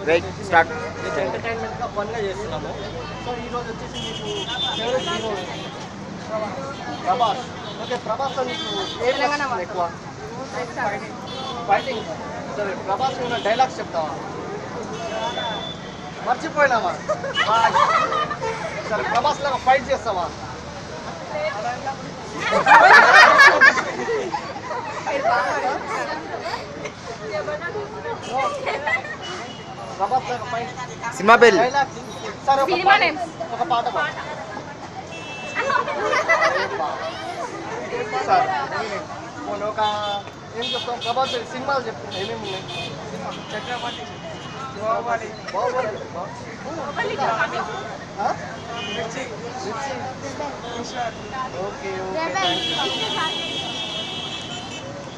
Right start మీకు ఎంటర్టైన్మెంట్గా ఫన్గా చేస్తున్నాము so ఈరోజు వచ్చేసి మీకు favourite hero Prabhas okay Prabhas లో మీకు ఏ నచ్చుతుంది ఎక్కువ ఫైటింగ్ సరే ప్రభాస్ ఉన్న డైలాగ్స్ చెప్తావా మర్చిపోయినావా హాయ్. సరే ప్రభాస్ లాగా ఫైట్ చేస్తావా ప్రభాస్ లాగా ఫైట్ సినిమా పేరు డైలాగ్ సరే ఒక సినిమా పాట నేమ్స్. ఒక పాట పాడు. సార్ పోనీ ఒక ఏం చెప్తాం ప్రభాస్ సినిమాలు చెప్తాం ఏమేమి ఉన్నాయి చక్రపాణి బాహుబలి బాహుబలి ఆ? Mirchi Mirchi. Eeswar okay okay thank you